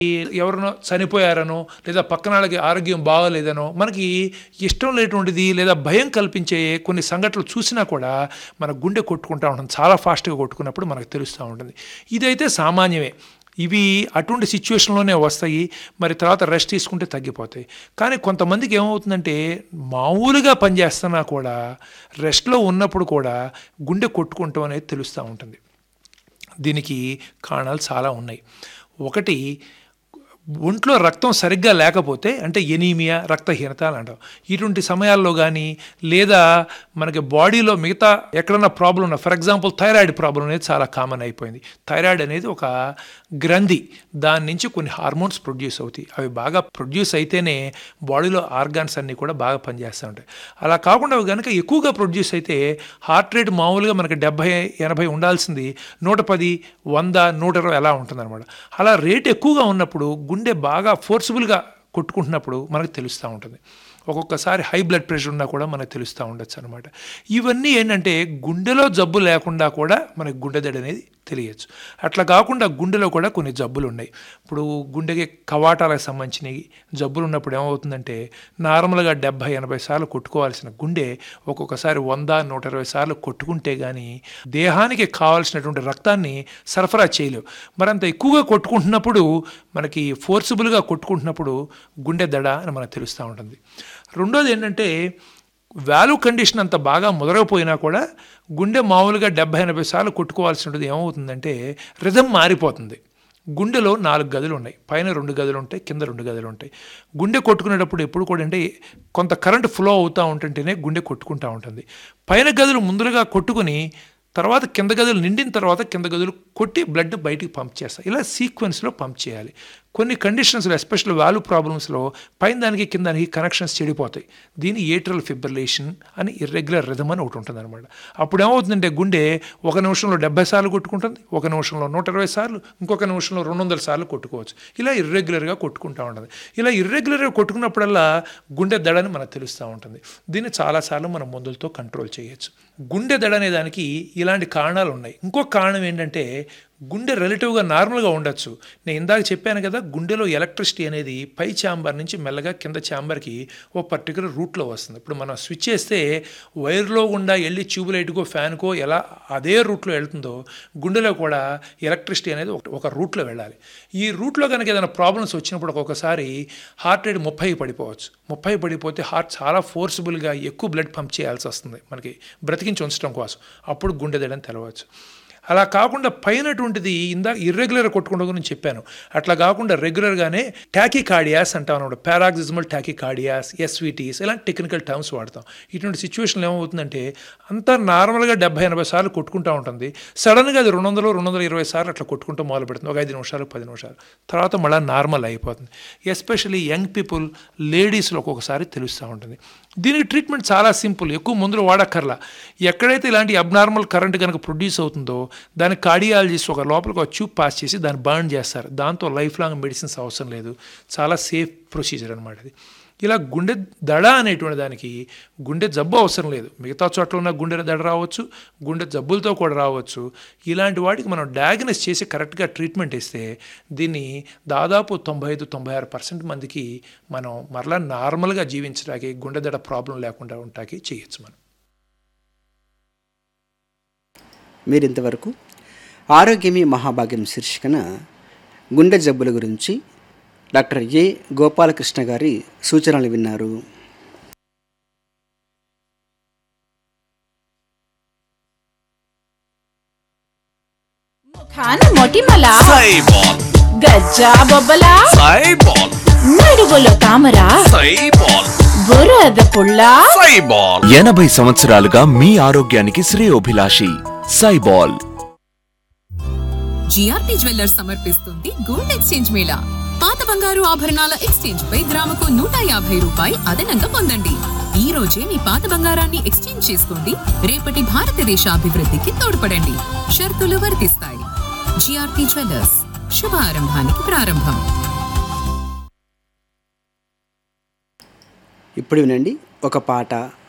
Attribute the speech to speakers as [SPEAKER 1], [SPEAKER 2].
[SPEAKER 1] ఈ ఎవరినో చనిపోయారనో లేదా పక్కన వాళ్ళకి ఆరోగ్యం బాగోలేదనో మనకి ఇష్టం లేటువంటిది లేదా భయం కల్పించే కొన్ని సంఘటనలు చూసినా కూడా మన గుండె కొట్టుకుంటూ ఉంటుంది చాలా ఫాస్ట్గా కొట్టుకున్నప్పుడు మనకు తెలుస్తూ ఉంటుంది ఇదైతే సామాన్యమే ఇవి అటువంటి సిచ్యువేషన్లోనే వస్తాయి మరి తర్వాత రెస్ట్ తీసుకుంటే తగ్గిపోతాయి కానీ కొంతమందికి ఏమవుతుందంటే మామూలుగా పనిచేస్తున్నా కూడా రెస్ట్లో ఉన్నప్పుడు కూడా గుండె కొట్టుకుంటాం అనేది తెలుస్తూ ఉంటుంది దీనికి కారణాలు చాలా ఉన్నాయి ఒకటి ఒంట్లో రక్తం సరిగ్గా లేకపోతే అంటే ఎనీమియా రక్తహీనత అని అంటాం ఇటువంటి సమయాల్లో కానీ లేదా మనకి బాడీలో మిగతా ఎక్కడన్నా ప్రాబ్లం ఉన్నా ఫర్ ఎగ్జాంపుల్ థైరాయిడ్ ప్రాబ్లం అనేది చాలా కామన్ అయిపోయింది థైరాయిడ్ అనేది ఒక గ్రంథి దాని నుంచి కొన్ని హార్మోన్స్ ప్రొడ్యూస్ అవుతాయి అవి బాగా ప్రొడ్యూస్ అయితేనే బాడీలో ఆర్గాన్స్ అన్నీ కూడా బాగా పనిచేస్తూ ఉంటాయి అలా కాకుండా అవి కనుక ఎక్కువగా ప్రొడ్యూస్ అయితే హార్ట్ రేట్ మామూలుగా మనకి డెబ్బై ఎనభై ఉండాల్సింది నూట పది వంద నూట ఇరవై అలా ఉంటుందన్నమాట అలా రేట్ ఎక్కువగా ఉన్నప్పుడు గుండె బాగా ఫోర్స్ఫుల్గా కొట్టుకుంటున్నప్పుడు మనకు తెలుస్తూ ఉంటుంది ఒక్కొక్కసారి హై బ్లడ్ ప్రెషర్ ఉన్నా కూడా మనకు తెలుస్తూ ఉండొచ్చు అనమాట ఇవన్నీ ఏంటంటే గుండెలో జబ్బు లేకుండా కూడా మనకి గుండెదడి అనేది తెలియచ్చు అట్లా కాకుండా గుండెలో కూడా కొన్ని జబ్బులు ఉన్నాయి ఇప్పుడు గుండెకి కవాటాలకు సంబంధించినవి జబ్బులు ఉన్నప్పుడు ఏమవుతుందంటే నార్మల్గా డెబ్భై ఎనభై సార్లు కొట్టుకోవాల్సిన గుండె ఒక్కొక్కసారి వంద నూట ఇరవై సార్లు కొట్టుకుంటే కానీ దేహానికి కావాల్సినటువంటి రక్తాన్ని సరఫరా చేయలేవు మరంత ఎక్కువగా కొట్టుకుంటున్నప్పుడు మనకి ఫోర్సిబుల్గా కొట్టుకుంటున్నప్పుడు గుండె దడ అని మనకు తెలుస్తూ ఉంటుంది రెండోది ఏంటంటే వాల్యూ కండిషన్ అంత బాగా ముదరకపోయినా కూడా గుండె మామూలుగా డెబ్బై ఎనభై సార్లు కొట్టుకోవాల్సి ఉంటుంది ఏమవుతుందంటే రిధం మారిపోతుంది గుండెలో నాలుగు గదులు ఉన్నాయి పైన రెండు గదులు ఉంటాయి కింద రెండు గదులు ఉంటాయి గుండె కొట్టుకునేటప్పుడు ఎప్పుడు కూడా అంటే కొంత కరెంట్ ఫ్లో అవుతూ ఉంటుంటేనే గుండె కొట్టుకుంటూ ఉంటుంది పైన గదులు ముందుగా కొట్టుకుని తర్వాత కింద గదులు నిండిన తర్వాత కింద గదులు కొట్టి బ్లడ్ బయటికి పంప్ చేస్తాయి ఇలా సీక్వెన్స్లో పంప్ చేయాలి కొన్ని కండిషన్స్లో ఎస్పెషల్ వాల్యూ ప్రాబ్లమ్స్లో పైన దానికి కింద దానికి కనెక్షన్స్ చెడిపోతాయి దీన్ని ఏట్రల్ ఫిబ్రిలేషన్ అని ఇర్రెగ్యులర్ రిథమ్ అని ఒకటి ఉంటుంది అనమాట అప్పుడు ఏమవుతుందంటే గుండె ఒక నిమిషంలో డెబ్బై సార్లు కొట్టుకుంటుంది ఒక నిమిషంలో నూట ఇరవై సార్లు ఇంకొక నిమిషంలో రెండు వందల సార్లు కొట్టుకోవచ్చు ఇలా ఇర్రెగ్యులర్గా కొట్టుకుంటూ ఉంటుంది ఇలా ఇర్రెగ్యులర్గా కొట్టుకున్నప్పుడల్లా గుండె దడని మనకు తెలుస్తూ ఉంటుంది దీన్ని చాలాసార్లు మనం మందులతో కంట్రోల్ చేయొచ్చు గుండె దడ అనే దానికి ఇలాంటి కారణాలు ఉన్నాయి ఇంకొక కారణం ఏంటంటే గుండె రిలేటివ్గా నార్మల్గా ఉండొచ్చు నేను ఇందాక చెప్పాను కదా గుండెలో ఎలక్ట్రిసిటీ అనేది పై ఛాంబర్ నుంచి మెల్లగా కింద ఛాంబర్కి ఓ పర్టికులర్ రూట్లో వస్తుంది ఇప్పుడు మనం స్విచ్ చేస్తే వైర్లో గుండా వెళ్ళి ట్యూబ్ లైట్కో ఫ్యాన్కో ఎలా అదే రూట్లో వెళ్తుందో గుండెలో కూడా ఎలక్ట్రిసిటీ అనేది ఒక- ఒక రూట్లో వెళ్ళాలి ఈ రూట్లో కనుక ఏదైనా ప్రాబ్లమ్స్ వచ్చినప్పుడు ఒక్కొక్కసారి హార్ట్ రేట్ ముప్పై పడిపోవచ్చు ముప్పై పడిపోతే హార్ట్ చాలా ఫోర్స్ఫుల్గా ఎక్కువ బ్లడ్ పంప్ చేయాల్సి వస్తుంది మనకి బ్రతికించి ఉంచడం కోసం అప్పుడు గుండె దడని తెలవచ్చు అలా కాకుండా పైనటువంటిది ఇందాక ఇర్రెగ్యులర్ కొట్టుకుంటూ గురించి చెప్పాను అట్లా కాకుండా రెగ్యులర్గానే టాకీ కార్డియాస్ అంటాం అనమాట పారాక్సిజమల్ టాకీ కార్డియాస్ ఎస్విటీస్ ఇలాంటి టెక్నికల్ టర్మ్స్ వాడతాం ఇటువంటి సిచ్యువేషన్లో ఏమవుతుందంటే అంతా నార్మల్గా డెబ్బై ఎనభై సార్లు కొట్టుకుంటూ ఉంటుంది సడన్గా అది రెండు వందలు రెండు వందల ఇరవై సార్లు అట్లా కొట్టుకుంటూ మొదలు పెడుతుంది ఒక ఐదు నిమిషాలు పది నిమిషాలు తర్వాత మళ్ళీ నార్మల్ అయిపోతుంది ఎస్పెషల్లీ యంగ్ పీపుల్ లేడీస్లో ఒక్కొక్కసారి తెలుస్తూ ఉంటుంది దీనికి ట్రీట్మెంట్ చాలా సింపుల్ ఎక్కువ మందులు వాడక్కర్లా ఎక్కడైతే ఇలాంటి అబ్నార్మల్ కరెంట్ కనుక ప్రొడ్యూస్ అవుతుందో దాని కార్డియాలజిస్ట్ ఒక లోపలికి ఒక ట్యూబ్ పాస్ చేసి దాన్ని బర్న్ చేస్తారు దాంతో లైఫ్ లాంగ్ మెడిసిన్స్ అవసరం లేదు చాలా సేఫ్ ప్రొసీజర్ అనమాట అది ఇలా గుండె దడ అనేటువంటి దానికి గుండె జబ్బు అవసరం లేదు మిగతా చోట్ల ఉన్న గుండె దడ రావచ్చు గుండె జబ్బులతో కూడా రావచ్చు ఇలాంటి వాటికి మనం డయాగ్నోస్ చేసి కరెక్ట్గా ట్రీట్మెంట్ ఇస్తే దీన్ని దాదాపు తొంభై ఐదు తొంభై ఆరు పర్సెంట్ మందికి మనం మరలా నార్మల్గా జీవించడానికి గుండె దడ ప్రాబ్లం లేకుండా ఉండటానికి చేయొచ్చు మనం
[SPEAKER 2] మీరు ఇంతవరకు ఆరోగ్యమే మహాభాగ్యం శీర్షికన గుండె జబ్బుల గురించి డాక్టర్ ఏ గోపాలకృష్ణ గారి సూచనలు విన్నారు
[SPEAKER 3] ముఖాన మొటిమల
[SPEAKER 4] సైబాల్
[SPEAKER 3] గజ్జా బొబ్బల
[SPEAKER 4] సైబాల్
[SPEAKER 3] నడువులో తామర
[SPEAKER 4] సైబాల్
[SPEAKER 3] బురద పుల్ల
[SPEAKER 4] సైబాల్
[SPEAKER 5] ఎనభై సంవత్సరాలుగా మీ ఆరోగ్యానికి శ్రేయోభిలాషి సైబాల్
[SPEAKER 6] జిఆర్పి జ్యువెల్లర్స్ సమర్పిస్తుంది గోల్డ్ ఎక్స్చేంజ్ మేళా పాత బంగారు ఆభరణాల ఎక్స్చేంజ్ పై గ్రాముకు నూట యాభై రూపాయి అదనంగా పొందండి ఈ రోజే మీ పాత బంగారాన్ని ఎక్స్చేంజ్ చేసుకోండి రేపటి భారతదేశ అభివృద్ధికి తోడ్పడండి షరతులు వర్తిస్తాయి జిఆర్పి జ్యువెల్లర్స్ శుభారంభానికి ప్రారంభం
[SPEAKER 2] ఇప్పుడు వినండి ఒక పాట